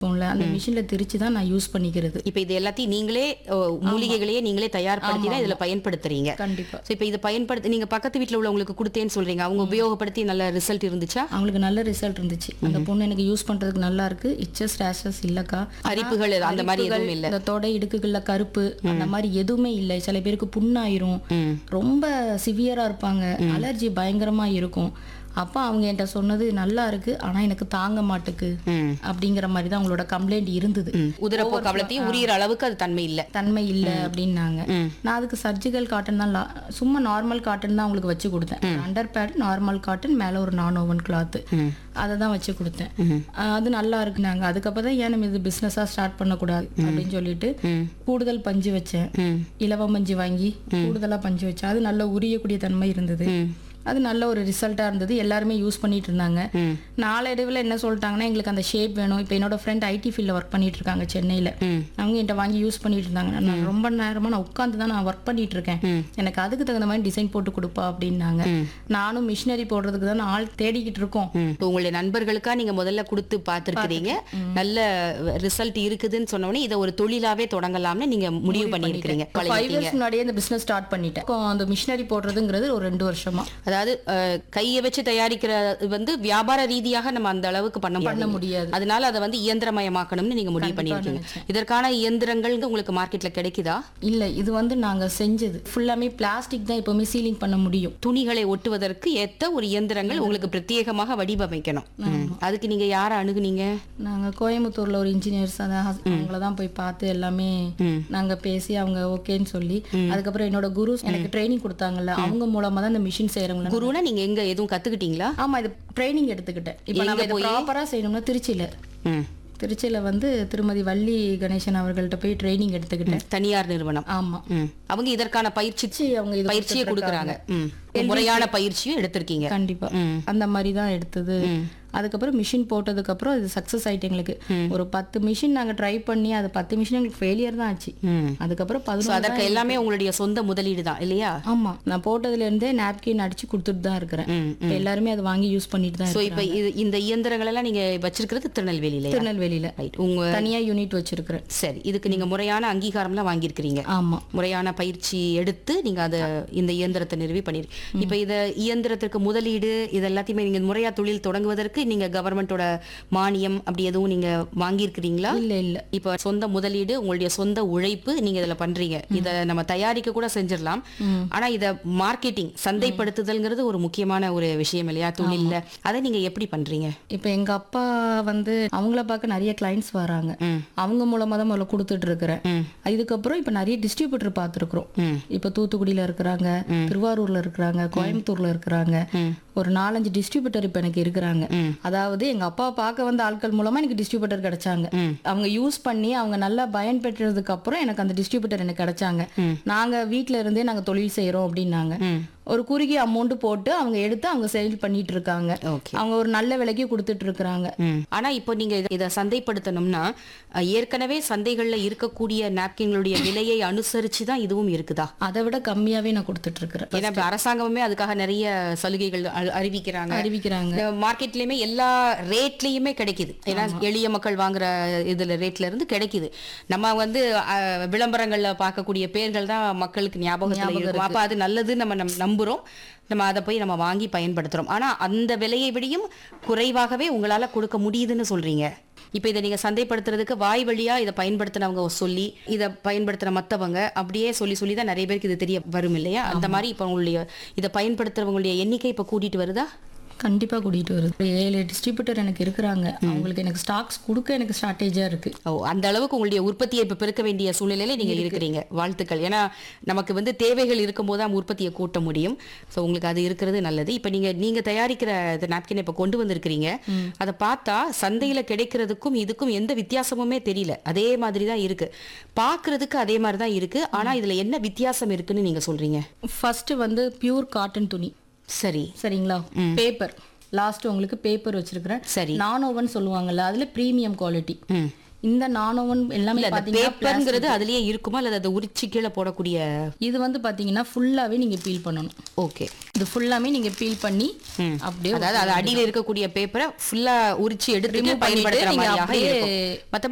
இருக்கும்ல அந்த மிஷின்ல திரிச்சு தான் நான் யூஸ் பண்ணிக்கிறது இப்ப இது எல்லாத்தையும் நீங்களே ஓ, மூலிகைகளையே நீங்களே தயார்படுத்தி தான் இதுல பயன்படுத்துறீங்க கண்டிப்பா சோ இப்ப இதை பயன்படுத்தி நீங்க பக்கத்து வீட்ல உள்ளவங்களுக்கு கொடுத்தேன்னு சொல்றீங்க அவங்க உபயோகப்படுத்தி நல்ல ரிசல்ட் இருந்துச்சா அவங்களுக்கு நல்ல ரிசல்ட் இருந்துச்சு அந்த பொண்ணு எனக்கு யூஸ் பண்றதுக்கு நல்லா இருக்கு இச்சஸ் ரேஷஸ் இல்லக்கா அரிப்புகள் அந்த மாதிரி அரிப்புகள், எதுவும் இல்ல இந்த தொடை இடுக்குகள்ல கருப்பு அந்த மாதிரி எதுவுமே இல்லை சில பேருக்கு புண்ணாயிரும் ம். ரொம்ப சிவியரா இருப்பாங்க அலர்ஜி பயங்கரமா இருக்கும் அப்ப அவங்க என்கிட்ட சொன்னது நல்லா இருக்கு ஆனா எனக்கு தாங்க மாட்டுக்கு ம். அப்படிங்கிற மாதிரி தான் அவங்களோட கம்ப்ளைண்ட் இருந்தது உதிரப்போக்கு அவ்வளத்தையும் உரியிற அளவுக்கு அது தன்மை இல்ல தன்மை இல்லை அப்படின்னாங்க ம். நான் அதுக்கு சர்ஜிக்கல் காட்டன் தான் லா- சும்மா நார்மல் காட்டன் தான் அவங்களுக்கு வச்சு கொடுத்தேன் அண்டர் பேட் நார்மல் காட்டன் மேல ஒரு நான் ஓவன் கிளாத் அதை தான் வச்சு கொடுத்தேன் அஹ் அது நல்லா இருக்குனாங்க அதுக்கப்புறம் தான் ஏன் நம்ம இது பிஸ்னஸாக ஸ்டார்ட் பண்ணக்கூடாது அப்படின்னு சொல்லிட்டு கூடுதல் பஞ்சு வச்சேன் ம். இலவ பஞ்சு வாங்கி கூடுதலா பஞ்சு வச்சேன் அது நல்ல உரியக்கூடிய தன்மை இருந்தது அது நல்ல ஒரு ரிசல்ட்டா இருந்தது எல்லாருமே யூஸ் பண்ணிட்டு இருந்தாங்க நாளடைவில் என்ன சொல்லிட்டாங்கன்னா எங்களுக்கு அந்த ஷேப் வேணும் இப்போ என்னோட ஃப்ரெண்ட் ஐடி ஃபீல்டில் ஒர்க் பண்ணிட்டு இருக்காங்க சென்னையில் அவங்க என்கிட்ட வாங்கி யூஸ் பண்ணிட்டு இருந்தாங்க நான் ரொம்ப நேரமா நான் உட்காந்து தான் நான் ஒர்க் பண்ணிட்டு இருக்கேன் எனக்கு அதுக்கு தகுந்த மாதிரி டிசைன் போட்டு கொடுப்பா அப்படின்னாங்க நானும் மிஷினரி போடுறதுக்கு தான் ஆள் தேடிக்கிட்டு இருக்கோம் இப்போ உங்களுடைய நண்பர்களுக்கா நீங்க முதல்ல கொடுத்து பார்த்திருக்கிறீங்க நல்ல ரிசல்ட் இருக்குதுன்னு சொன்ன உடனே இதை ஒரு தொழிலாவே தொடங்கலாம்னு நீங்க முடிவு பண்ணியிருக்கிறீங்க ஃபைவ் இயர்ஸ் முன்னாடியே இந்த பிசினஸ் ஸ்டார்ட் பண்ணிட்டேன் இப்போ அந்த மிஷினரி போடுறதுங்கிறது ஒரு ரெண்டு வருஷமா அதாவது அஹ், கையை வச்சு தயாரிக்கிற வந்து வியாபார ரீதியாக நம்ம அந்த அளவுக்கு பண்ண பண்ண முடியாது முடியாது அதனால அதை வந்து இயந்திரமயமாக்கணும்னு நீங்க முடிவு பண்ணிருக்கீங்க இதற்கான இயந்திரங்கள் உங்களுக்கு மார்க்கெட்ல கிடைக்குதா இல்ல இது வந்து நாங்க செஞ்சது ஃபுல்லாமே பிளாஸ்டிக் தான் எப்பவுமே சீலிங் பண்ண முடியும் துணிகளை ஒட்டுவதற்கு ஏத்த ஒரு இயந்திரங்கள் உங்களுக்கு பிரத்யேகமாக வடிவமைக்கணும் ம். அதுக்கு நீங்க யாரை அணுகுனீங்க நாங்க கோயம்புத்தூர்ல ஒரு இன்ஜினியர்ஸ் அதான் அவங்கள தான் போய் பார்த்து எல்லாமே நாங்க பேசி அவங்க ஓகேன்னு சொல்லி அதுக்கப்புறம் என்னோட குரு எனக்கு ட்ரைனிங் கொடுத்தாங்கல்ல அவங்க மூலமா தான் இந்த மிஷின் செய்யறவங்க குருனா நீங்க எங்க எதுவும் கத்துக்கிட்டீங்களா ஆமா இது ட்ரைனிங் எடுத்துக்கிட்டேன் இப்போ நம்ம இதை ப்ராப்பரா செய்யணும்னா திருச்சியில ம். திருச்சியில வந்து திருமதி வள்ளி கணேசன் அவர்கள்ட்ட போய் ட்ரைனிங் எடுத்துக்கிட்டேன் தனியார் நிறுவனம் ஆமா ம். அவங்க இதற்கான பயிற்சி சரி, அவங்க இது பயிற்சியை கொடுக்கறாங்க ம். முறையான பயிற்சியும் எடுத்திருக்கீங்க கண்டிப்பா அந்த மாதிரி தான் எடுத்தது அதுக்கப்புறம் மிஷின் போட்டதுக்கு அப்புறம் இது சக்சஸ் ஆயிட்டு எங்களுக்கு ஒரு பத்து மிஷின் நாங்க ட்ரை பண்ணி அது பத்து மிஷின் எங்களுக்கு ஃபெயிலியர் தான் ஆச்சு ம். அதுக்கப்புறம் So, பதினொன்று அதற்கு எல்லாமே உங்களுடைய சொந்த முதலீடு தான் இல்லையா ஆமா நான் போட்டதுல இருந்தே நாப்கின் அடிச்சு கொடுத்துட்டு தான் இருக்கிறேன் ம், இப்ப எல்லாருமே அதை வாங்கி யூஸ் பண்ணிட்டு தான் சோ இருக்கேன் இப்ப இது இந்த இயந்திரங்கள் எல்லாம் நீங்க வச்சிருக்கிறது திருநெல்வேலியில திருநெல்வேலியில ரைட் உங்க தனியா யூனிட் வச்சிருக்கிறேன் சரி இதுக்கு நீங்க முறையான அங்கீகாரம்லாம் வாங்கியிருக்கிறீங்க ஆமா முறையான பயிற்சி எடுத்து நீங்க அத இந்த இயந்திரத்தை நிறுவி பண்ணிருக்கீங்க இப்ப இத இயந்திரத்திற்கு முதலீடு இது எல்லாத்தையுமே நீங்க முறையா தொழில் தொடங்குவதற்கு நீங்க கவர்மெண்டோட மானியம் அப்படி எதுவும் நீங்க வாங்கியிருக்கிறீங்களா இல்ல இல்ல இப்ப சொந்த முதலீடு உங்களுடைய சொந்த உழைப்பு நீங்க இதுல பண்றீங்க இத நம்ம தயாரிக்க கூட செஞ்சிடலாம் ஆனா இத மார்க்கெட்டிங் சந்தைப்படுத்துதல்ங்கிறது ஒரு முக்கியமான ஒரு விஷயம் இல்லையா தொழில்ல அதை நீங்க எப்படி பண்றீங்க இப்ப எங்க அப்பா வந்து அவங்கள பார்க்க நிறைய கிளைண்ட்ஸ் வராங்க அவங்க மூலமா தான் முதல்ல கொடுத்துட்டு இருக்கிறேன் இதுக்கப்புறம் இப்ப நிறைய டிஸ்ட்ரிபியூட்டர் பார்த்துருக்குறோம் ம். இப்ப தூத்துக்குடியில இருக்கிறாங்க திருவாரூர்ல இருக்கிறாங்க கோயம்புத்தூர்ல இருக்கிறாங்க ஒரு நாலஞ்சு டிஸ்ட்ரிபியூட்டர் இப்ப எனக்கு இருக்கிறாங்க அதாவது எங்க அப்பா பார்க்க வந்த ஆட்கள் மூலமா எனக்கு டிஸ்ட்ரிபியூட்டர் கிடைச்சாங்க அவங்க யூஸ் பண்ணி அவங்க நல்லா பயன் பெற்றதுக்கு அப்புறம் எனக்கு அந்த டிஸ்ட்ரிபியூட்டர் எனக்கு கிடைச்சாங்க நாங்க வீட்ல இருந்தே நாங்க தொழில் செய்யறோம் அப்படின்னாங்க ஒரு குறுகிய அமௌண்ட் போட்டு அவங்க எடுத்து அவங்க சேல் பண்ணிட்டு இருக்காங்க ஓகே அவங்க ஒரு நல்ல விலைக்கு கொடுத்துட்டு இருக்கிறாங்க ஆனா இப்போ நீங்க இத- இத சந்தைப்படுத்தணும்னா அஹ், ஏற்கனவே சந்தைகள்ல இருக்கக்கூடிய நாப்கின்களுடைய விலையை அனுசரிச்சு தான் இதுவும் இருக்குதா அதை விட கம்மியாவே நான் கொடுத்துட்டு இருக்கிறேன் ஏன்னா இப்ப அரசாங்கமே அதுக்காக நிறைய சலுகைகள் அ- அறிவிக்கிறாங்க அறிவிக்கிறாங்க இந்த மார்க்கெட்லயுமே எல்லா ரேட்லயுமே கிடைக்குது ஏன்னா எளிய மக்கள் வாங்குற இதுல ரேட்ல இருந்து கிடைக்குது நம்ம வந்து அஹ், விளம்பரங்கள்ல பார்க்கக்கூடிய பேர்கள் தான் மக்களுக்கு ஞாபகத்துல இருக்கும் அப்ப அது நல்லது நம்ம நம்- நம்புறோம் நம்ம அதை போய் நம்ம வாங்கி பயன்படுத்துறோம் ஆனா அந்த விலையை விடையும் குறைவாகவே உங்களால கொடுக்க முடியுதுன்னு சொல்றீங்க இப்ப இதை நீங்க சந்தைப்படுத்துறதுக்கு வாய் வழியா இதை பயன்படுத்தினவங்க சொல்லி இதை பயன்படுத்துற மத்தவங்க அப்படியே சொல்லி சொல்லி தான் நிறைய பேருக்கு இது தெரிய வரும் இல்லையா அந்த மாதிரி இப்ப உங்களுடைய இதை பயன்படுத்துறவங்களுடைய எண்ணிக்கை இப்ப கூட்டிட்டு வருதா கண்டிப்பா கூட்டிட்டு வருது ஒரு ஏழு டிஸ்ட்ரிபியூட்டர் எனக்கு இருக்கிறாங்க அவங்களுக்கு எனக்கு ஸ்டாக்ஸ் கொடுக்க எனக்கு ஸ்ட்ராட்டேஜியா இருக்கு ஓ அந்த அளவுக்கு உங்களுடைய உற்பத்தியை இப்ப பெருக்க வேண்டிய சூழ்நிலையில நீங்க இருக்கிறீங்க வாழ்த்துக்கள் ஏன்னா நமக்கு வந்து தேவைகள் இருக்கும்போது தான் உற்பத்தியை கூட்ட முடியும் ஸோ உங்களுக்கு அது இருக்கிறது நல்லது இப்ப நீங்க நீங்க தயாரிக்கிற இந்த நாப்கினை இப்ப கொண்டு வந்திருக்கிறீங்க அதை பார்த்தா சந்தையில கிடைக்கிறதுக்கும் இதுக்கும் எந்த வித்தியாசமுமே தெரியல அதே மாதிரி தான் இருக்கு பார்க்கிறதுக்கு அதே மாதிரி தான் இருக்கு ஆனா இதுல என்ன வித்தியாசம் இருக்குன்னு நீங்க சொல்றீங்க ஃபர்ஸ்ட் வந்து பியூர் காட்டன் துணி சரி சரிங்களா பேப்பர் லாஸ்ட் உங்களுக்கு பேப்பர் வச்சிருக்கிறேன் சரி நான் ஓவன் சொல்லுவாங்கல்ல அதுல பிரீமியம் குவாலிட்டி ம் இந்த நானோவன் எல்லாமே இல்ல அந்த பாத்தீங்கன்னா பேப்பர்ங்கிறது அதுலயே இருக்குமா அல்லது அதை உரிச்சு கீழே போடக்கூடிய இது வந்து பாத்தீங்கன்னா ஃபுல்லாவே நீங்க பீல் பண்ணணும் ஓகே இது ஃபுல்லாமே நீங்க பீல் பண்ணி ம். அப்படியே அதாவது அது அடியில இருக்கக்கூடிய பேப்பரை ஃபுல்லா உரிச்சு எடுத்துட்டு Remove பண்ணிட்டு பயன்படுத்துற நீங்க மாதிரியாக அப்படியே இருக்கும் மத்த